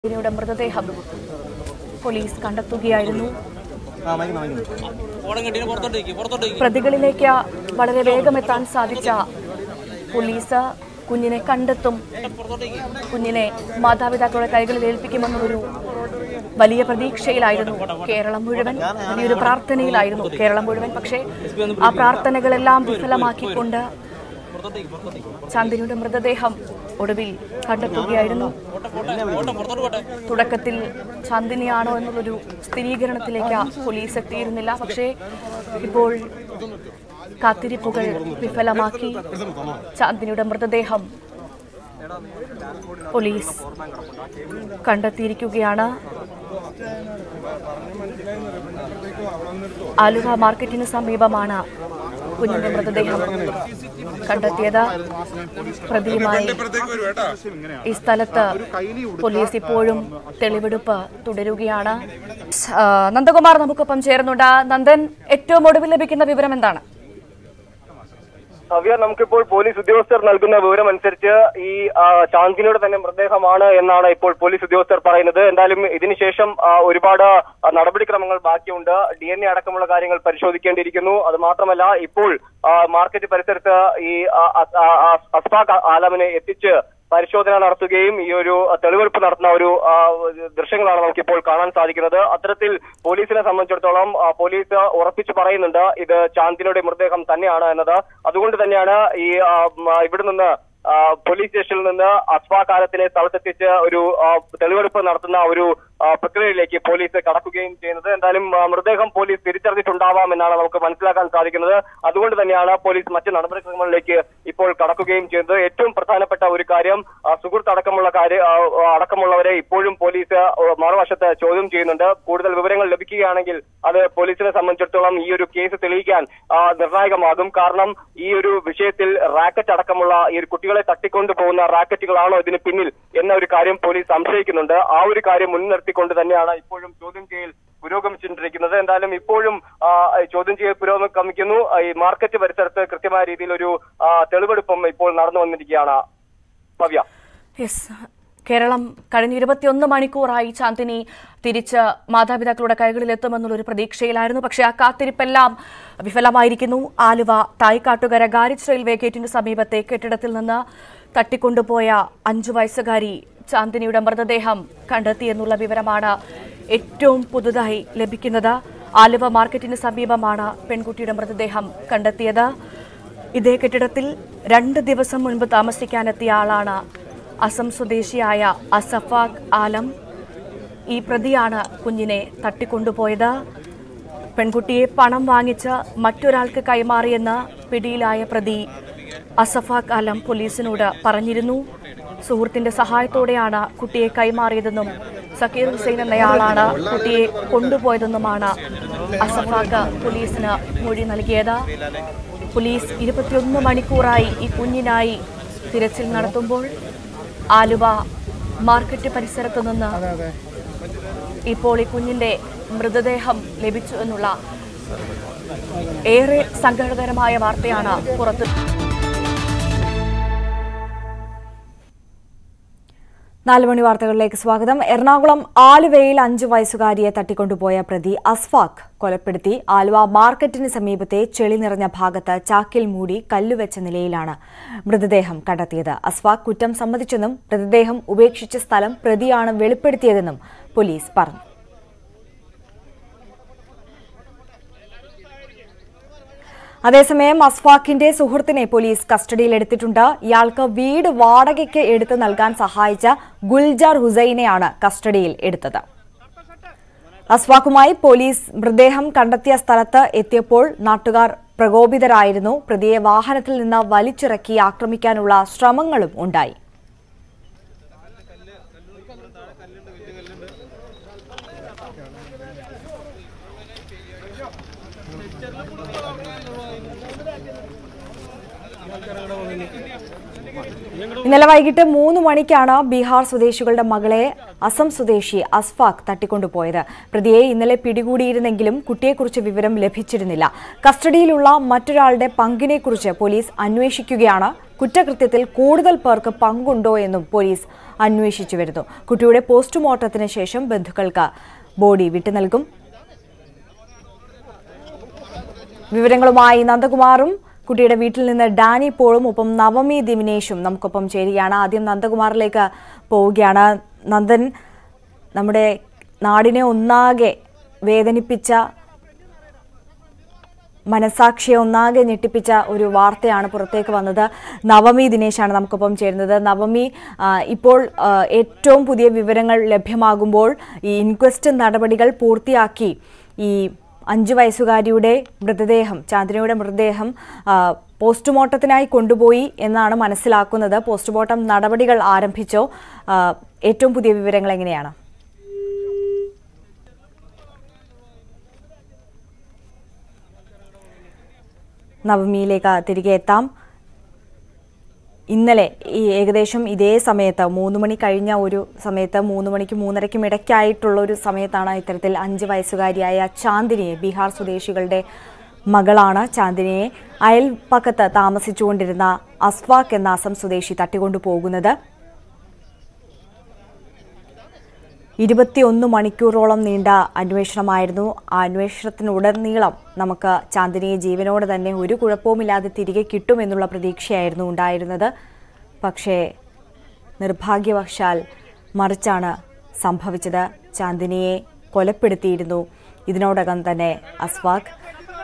യുടെ മൃതദേഹം പോലീസ് കണ്ടെത്തുകയായിരുന്നു ഓടം കെട്ടിന് പുറത്തോട്ടേക്ക് പുറത്തോട്ടേക്ക് പ്രതികളിലേക്ക് വളരെ വേഗം എത്താൻ സാധിച്ച പോലീസ് കുഞ്ഞിനെ കണ്ടെത്തും കുഞ്ഞിനെ മാതാപിതാക്കളുടെ കൈകളിൽ ഏൽപ്പിക്കുമെന്നൊരു വലിയ പ്രതീക്ഷയിലായിരുന്നു കേരളം മുഴുവൻ വലിയൊരു പ്രാർത്ഥനയിലായിരുന്നു കേരളം മുഴുവൻ പക്ഷേ ആ പ്രാർത്ഥനകളെല്ലാം വിഫലമാക്കിക്കൊണ്ട് പുറത്തോട്ടേക്ക് പുറത്തോട്ടേക്ക് ചാന്ദിനിയുടെ മൃതദേഹം ഒടുവിൽ കണ്ടെത്തുകയായിരുന്നു ഓട്ടം പുറത്തോട്ട് പോട്ടെ തുടക്കത്തിൽ ചാന്ദിനിയാണോ എന്നുള്ളൊരു സ്ഥിരീകരണത്തിലേക്ക് പോലീസ് എത്തിയിരുന്നില്ല പക്ഷേ ഇപ്പോൾ കാത്തിരിപ്പുകൾ വിഫലമാക്കി ചാന്ദിനിയുടെ മൃതദേഹം പോലീസ് കണ്ടെത്തിയിരിക്കുകയാണ് ആലുവ മാർക്കറ്റിന് സമീപമാണ് കുഞ്ഞിന്റെ മൃതദേഹം കണ്ടെത്തിയത് പ്രതിയുമായി ഈ സ്ഥലത്ത് പോലീസ് ഇപ്പോഴും തെളിവെടുപ്പ് തുടരുകയാണ് ആ, നന്ദകുമാർ നമുക്കൊപ്പം ചേരുന്നുണ്ട് നന്ദൻ ഏറ്റവും ഒടുവിൽ ലഭിക്കുന്ന വിവരം എന്താണ് ഭവ്യ നമുക്കിപ്പോൾ പോലീസ് ഉദ്യോഗസ്ഥർ നൽകുന്ന വിവരം അനുസരിച്ച് ഈ ആ, ചാന്ദിനിയുടെ തന്നെ മൃതദേഹമാണ് എന്നാണ് ഇപ്പോൾ പോലീസ് ഉദ്യോഗസ്ഥർ പറയുന്നത് എന്തായാലും ഇതിനുശേഷം ആ, ഒരുപാട് ആ, നടപടിക്രമങ്ങൾ ബാക്കിയുണ്ട് ഡി എൻ എ അടക്കമുള്ള കാര്യങ്ങൾ പരിശോധിക്കേണ്ടിയിരിക്കുന്നു അത് മാത്രമല്ല ഇപ്പോൾ ആ, മാർക്കറ്റ് പരിസരത്ത് ഈ ആ, ആ, ആ, അസ്ഫാഖ് ആലമിനെ എത്തിച്ച് പരിശോധന നടത്തുകയും ഈ ഒരു തെളിവെടുപ്പ് നടത്തുന്ന ഒരു ആ, ദൃശ്യങ്ങളാണ് നമുക്കിപ്പോൾ കാണാൻ സാധിക്കുന്നത് അത്തരത്തിൽ പോലീസിനെ സംബന്ധിച്ചിടത്തോളം ആ, പോലീസ് ഉറപ്പിച്ചു പറയുന്നുണ്ട് ഇത് ചാന്ദിനിയുടെ മൃതദേഹം തന്നെയാണ് എന്നത് അതുകൊണ്ട് തന്നെയാണ് ഈ ആ, മ, ഇവിടെ നിന്ന് ആ, പോലീസ് സ്റ്റേഷനിൽ നിന്ന് അസ്ഫാ കാലത്തിലെ സ്ഥലത്തെത്തിച്ച് ഒരു ആ, തെളിവെടുപ്പ് നടത്തുന്ന ഒരു ആ, പ്രക്രിയയിലേക്ക് പോലീസ് കടക്കുകയും ചെയ്യുന്നത് എന്തായാലും ആ, മൃതദേഹം പോലീസ് തിരിച്ചറിഞ്ഞിട്ടുണ്ടാവാം എന്നാണ് നമുക്ക് മനസ്സിലാക്കാൻ സാധിക്കുന്നത് അതുകൊണ്ട് തന്നെയാണ് പോലീസ് മറ്റ് നടപടിക്രമങ്ങളിലേക്ക് ഇപ്പോൾ കടക്കുകയും ചെയ്യുന്നത് ഏറ്റവും പ്രധാനപ്പെട്ട ഒരു കാര്യം ആ, സുഹൃത്ത് അടക്കമുള്ള കാര്യം ആ, ആ, അടക്കമുള്ളവരെ ഇപ്പോഴും പോലീസ് ആ, മറുവശത്ത് ചോദ്യം ചെയ്യുന്നുണ്ട് കൂടുതൽ വിവരങ്ങൾ ലഭിക്കുകയാണെങ്കിൽ അത് പോലീസിനെ സംബന്ധിച്ചിടത്തോളം ഈ ഒരു കേസ് തെളിയിക്കാൻ ആ, നിർണായകമാകും കാരണം ഈ ഒരു വിഷയത്തിൽ റാക്കറ്റ് അടക്കമുള്ള ഈ ഒരു കുട്ടികളെ തട്ടിക്കൊണ്ടു പോകുന്ന റാക്കറ്റുകളാണോ ഇതിന് പിന്നിൽ എന്ന ഒരു കാര്യം പോലീസ് സംശയിക്കുന്നുണ്ട് ആ ഒരു കാര്യം മുൻനിർത്തിക്കൊണ്ട് തന്നെയാണ് ഇപ്പോഴും ചോദ്യം ചെയ്യൽ പുരോഗമിച്ചുകൊണ്ടിരിക്കുന്നത് എന്തായാലും ഇപ്പോഴും ആ, ചോദ്യം ചെയ്യൽ പുരോഗമിക്കുന്നു ആ, ഈ മാർക്കറ്റ് പരിസരത്ത് കൃത്യമായ രീതിയിൽ ഒരു ആ, തെളിവെടുപ്പും ഇപ്പോൾ നടന്നു വന്നിരിക്കുകയാണ് ഭവ്യ യെസ് കേരളം കഴിഞ്ഞ ഇരുപത്തിയൊന്ന് മണിക്കൂറായി ചാന്ദിനി തിരിച്ച് മാതാപിതാക്കളുടെ കൈകളിൽ എത്തുമെന്നുള്ളൊരു പ്രതീക്ഷയിലായിരുന്നു പക്ഷേ ആ കാത്തിരിപ്പെല്ലാം വിഫലമായിരിക്കുന്നു ആലുവ തായ്ക്കാട്ടുകര ഗാരിച്ച് റെയിൽവേ ഗേറ്റിന് സമീപത്തെ കെട്ടിടത്തിൽ നിന്ന് തട്ടിക്കൊണ്ടുപോയ അഞ്ചു വയസ്സുകാരി ചാന്ദിനിയുടെ മൃതദേഹം കണ്ടെത്തി എന്നുള്ള വിവരമാണ് ഏറ്റവും പുതുതായി ലഭിക്കുന്നത് ആലുവ മാർക്കറ്റിന് സമീപമാണ് പെൺകുട്ടിയുടെ മൃതദേഹം കണ്ടെത്തിയത് ഇതേ കെട്ടിടത്തിൽ രണ്ട് ദിവസം മുൻപ് താമസിക്കാനെത്തിയ ആളാണ് അസം സ്വദേശിയായ അസഫാഖ് ആലം ഈ പ്രതിയാണ് കുഞ്ഞിനെ തട്ടിക്കൊണ്ടുപോയത് പെൺകുട്ടിയെ പണം വാങ്ങിച്ച് മറ്റൊരാൾക്ക് കൈമാറിയെന്ന് പിടിയിലായ പ്രതി അസഫാഖ് ആലം പോലീസിനോട് പറഞ്ഞിരുന്നു സുഹൃത്തിന്റെ സഹായത്തോടെയാണ് കുട്ടിയെ കൈമാറിയതെന്നും സക്കീർ ഹുസൈൻ എന്നയാളാണ് കുട്ടിയെ കൊണ്ടുപോയതെന്നുമാണ് അസഫാഖ് പോലീസിന് മൊഴി നൽകിയത് പോലീസ് ഇരുപത്തിയൊന്ന് മണിക്കൂറായി ഈ കുഞ്ഞിനായി തിരച്ചിൽ നടത്തുമ്പോൾ ആലുവ മാർക്കറ്റ് പരിസരത്ത് നിന്ന് ഇപ്പോൾ ഈ കുഞ്ഞിന്റെ മൃതദേഹം ലഭിച്ചു എന്നുള്ള ഏറെ സങ്കടകരമായ വാർത്തയാണ് പുറത്ത് നാലുമണി വാർത്തകളിലേക്ക് സ്വാഗതം എറണാകുളം ആലുവയിൽ അഞ്ചു വയസ്സുകാരിയെ തട്ടിക്കൊണ്ടുപോയ പ്രതി അസ്ഫാഖ് കൊലപ്പെടുത്തി ആലുവ മാർക്കറ്റിന് സമീപത്തെ ചെളി നിറഞ്ഞ ഭാഗത്ത് ചാക്കിൽ മൂടി കല്ലുവെച്ച നിലയിലാണ് മൃതദേഹം കണ്ടെത്തിയത് അസ്ഫാഖ് കുറ്റം സമ്മതിച്ചെന്നും മൃതദേഹം ഉപേക്ഷിച്ച സ്ഥലം പ്രതിയാണ് വെളിപ്പെടുത്തിയതെന്നും പോലീസ് പറഞ്ഞു അതേസമയം അസ്ഫാഖിന്റെ സുഹൃത്തിനെ പോലീസ് കസ്റ്റഡിയിലെടുത്തിട്ടുണ്ട് ഇയാൾക്ക് വീട് വാടകയ്ക്ക് എടുത്ത് നൽകാൻ സഹായിച്ച ഗുൽജാർ ഹുസൈനെയാണ് കസ്റ്റഡിയിൽ എടുത്തത് അസ്ഫാഖുമായി പോലീസ് മൃതദേഹം കണ്ടെത്തിയ സ്ഥലത്ത് എത്തിയപ്പോൾ നാട്ടുകാർ പ്രകോപിതരായിരുന്നു പ്രതിയെ വാഹനത്തിൽ നിന്ന് വലിച്ചിറക്കി ആക്രമിക്കാനുള്ള ശ്രമങ്ങളും ഉണ്ടായി ഇന്നലെ വൈകിട്ട് മൂന്ന് മണിക്കാണ് ബീഹാർ സ്വദേശികളുടെ മകളെ അസം സ്വദേശി അസ്ഫാഖ് തട്ടിക്കൊണ്ടുപോയത് പ്രതിയെ ഇന്നലെ പിടികൂടിയിരുന്നെങ്കിലും കുട്ടിയെക്കുറിച്ച് വിവരം ലഭിച്ചിരുന്നില്ല കസ്റ്റഡിയിലുള്ള മറ്റൊരാളുടെ പങ്കിനെക്കുറിച്ച് പോലീസ് അന്വേഷിക്കുകയാണ് കുറ്റകൃത്യത്തിൽ കൂടുതൽ പേർക്ക് പങ്കുണ്ടോ എന്നും പോലീസ് അന്വേഷിച്ചു വരുന്നു കുട്ടിയുടെ പോസ്റ്റ്മോർട്ടത്തിന് ശേഷം ബന്ധുക്കൾക്ക് ബോഡി വിട്ടു നൽകും വിവരങ്ങളുമായി നന്ദകുമാറും കുട്ടിയുടെ വീട്ടിൽ നിന്ന് ഡാനി പോളും ഒപ്പം നവമി ദിവിനേഷും നമുക്കൊപ്പം ചേരുകയാണ് ആദ്യം നന്ദകുമാറിലേക്ക് പോവുകയാണ് നന്ദൻ നമ്മുടെ നാടിനെ ഒന്നാകെ വേദനിപ്പിച്ച മനസാക്ഷിയെ ഒന്നാകെ ഞെട്ടിപ്പിച്ച ഒരു വാർത്തയാണ് പുറത്തേക്ക് വന്നത് നവമി ദിനേശാണ് നമുക്കൊപ്പം ചേരുന്നത് നവമി ആ, ഇപ്പോൾ ആ, ഏറ്റവും പുതിയ വിവരങ്ങൾ ലഭ്യമാകുമ്പോൾ ഈ ഇൻക്വസ്റ്റ് നടപടികൾ പൂർത്തിയാക്കി ഈ അഞ്ചു വയസ്സുകാരിയുടെ മൃതദേഹം ചാന്ദിനിയുടെ മൃതദേഹം ആ, പോസ്റ്റ്മോർട്ടത്തിനായി കൊണ്ടുപോയി എന്നാണ് മനസ്സിലാക്കുന്നത് പോസ്റ്റ്മോർട്ടം നടപടികൾ ആരംഭിച്ചോ ആ, ഏറ്റവും പുതിയ വിവരങ്ങൾ എങ്ങനെയാണ് നവമിയിലേക്ക് തിരികെ എത്താം ഇന്നലെ ഈ ഏകദേശം ഇതേ സമയത്ത് മൂന്ന് മണി കഴിഞ്ഞ ഒരു സമയത്ത് മൂന്ന് മണിക്കും മൂന്നരയ്ക്കും ഇടയ്ക്കായിട്ടുള്ള ഒരു സമയത്താണ് ഇത്തരത്തിൽ അഞ്ച് വയസ്സുകാരിയായ ചാന്ദിനിയെ ബീഹാർ സ്വദേശികളുടെ മകളാണ് ചാന്ദിനിയെ അയൽപ്പക്കത്ത് താമസിച്ചുകൊണ്ടിരുന്ന അസ്വാഖ് എന്ന അസം സ്വദേശി തട്ടിക്കൊണ്ടു പോകുന്നത് ഇരുപത്തിയൊന്ന് മണിക്കൂറോളം നീണ്ട അന്വേഷണമായിരുന്നു ആ അന്വേഷണത്തിനുടനീളം നമുക്ക് ചാന്ദിനിയെ ജീവനോടെ തന്നെ ഒരു കുഴപ്പവുമില്ലാതെ തിരികെ കിട്ടുമെന്നുള്ള പ്രതീക്ഷയായിരുന്നു ഉണ്ടായിരുന്നത് പക്ഷേ നിർഭാഗ്യവശാൽ മറിച്ചാണ് സംഭവിച്ചത് ചാന്ദിനിയെ കൊലപ്പെടുത്തിയിരുന്നു ഇതിനോടകം തന്നെ അസ്വാഖ്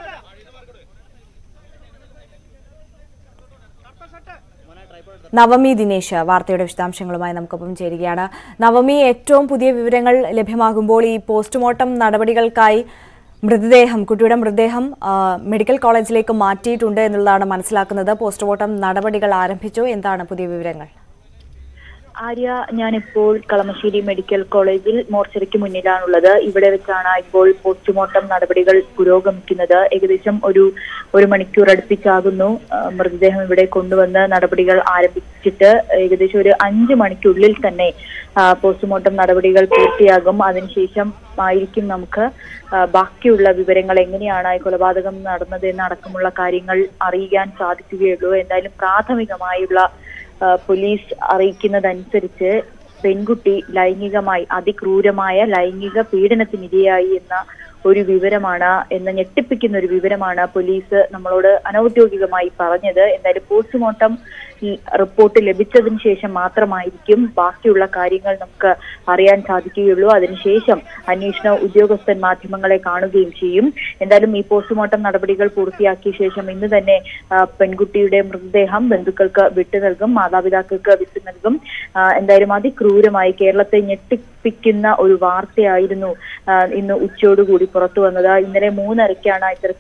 നവമി ദിനേശ് വാർത്തയുടെ വിശദാംശങ്ങളുമായി നമുക്കൊപ്പം ചേരുകയാണ് നവമി ഏറ്റവും പുതിയ വിവരങ്ങൾ ലഭ്യമാകുമ്പോൾ ഈ പോസ്റ്റ്മോർട്ടം നടപടികൾക്കായി മൃതദേഹം കുട്ടിയുടെ മൃതദേഹം ആ, മെഡിക്കൽ കോളേജിലേക്ക് മാറ്റിയിട്ടുണ്ട് എന്നുള്ളതാണ് മനസ്സിലാക്കുന്നത് പോസ്റ്റ്മോർട്ടം നടപടികൾ ആരംഭിച്ചു എന്താണ് പുതിയ വിവരങ്ങൾ ആര്യ ഞാനിപ്പോൾ കളമശ്ശേരി മെഡിക്കൽ കോളേജിൽ മോർച്ചറിക്ക് മുന്നിലാണുള്ളത് ഇവിടെ വെച്ചാണ് ഇപ്പോൾ പോസ്റ്റ്മോർട്ടം നടപടികൾ പുരോഗമിക്കുന്നത് ഏകദേശം ഒരു ഒരു മണിക്കൂർ അടുപ്പിച്ചാകുന്നു ആ, മൃതദേഹം ഇവിടെ കൊണ്ടുവന്ന് നടപടികൾ ആരംഭിച്ചിട്ട് ഏകദേശം ഒരു അഞ്ച് മണിക്കുള്ളിൽ തന്നെ ആ, പോസ്റ്റ്മോർട്ടം നടപടികൾ പൂർത്തിയാകും അതിനുശേഷം ആയിരിക്കും നമുക്ക് ആ, ബാക്കിയുള്ള വിവരങ്ങൾ എങ്ങനെയാണ് ഈ കൊലപാതകം നടന്നത് എന്നടക്കമുള്ള കാര്യങ്ങൾ അറിയാൻ സാധിക്കുകയുള്ളൂ എന്തായാലും പ്രാഥമികമായുള്ള ആ, പോലീസ് അറിയിക്കുന്നതനുസരിച്ച് പെൺകുട്ടി ലൈംഗികമായി അതിക്രൂരമായ ലൈംഗിക പീഡനത്തിനിരയായി എന്ന ഒരു വിവരമാണ് എന്ന ഞെട്ടിപ്പിക്കുന്ന ഒരു വിവരമാണ് പോലീസ് നമ്മളോട് അനൌദ്യോഗികമായി പറഞ്ഞത് എന്തായാലും പോസ്റ്റ്മോർട്ടം റിപ്പോർട്ട് ലഭിച്ചതിന് ശേഷം മാത്രമായിരിക്കും ബാക്കിയുള്ള കാര്യങ്ങൾ നമുക്ക് അറിയാൻ സാധിക്കുകയുള്ളൂ അതിനുശേഷം അന്വേഷണ ഉദ്യോഗസ്ഥൻ മാധ്യമങ്ങളെ കാണുകയും ചെയ്യും എന്തായാലും ഈ പോസ്റ്റ്മോർട്ടം നടപടികൾ പൂർത്തിയാക്കിയ ശേഷം ഇന്ന് തന്നെ ആ, പെൺകുട്ടിയുടെ മൃതദേഹം ബന്ധുക്കൾക്ക് വിട്ടു നൽകും മാതാപിതാക്കൾക്ക് വിട്ടു നൽകും ആ, എന്തായാലും അതിക്രൂരമായി കേരളത്തെ ഞെട്ടിപ്പിക്കുന്ന ഒരു വാർത്തയായിരുന്നു ആ, ഇന്ന് ഉച്ചയോടുകൂടി പുറത്തു വന്നത് ഇന്നലെ മൂന്നരയ്ക്കാണ് ഇത്തരത്തിൽ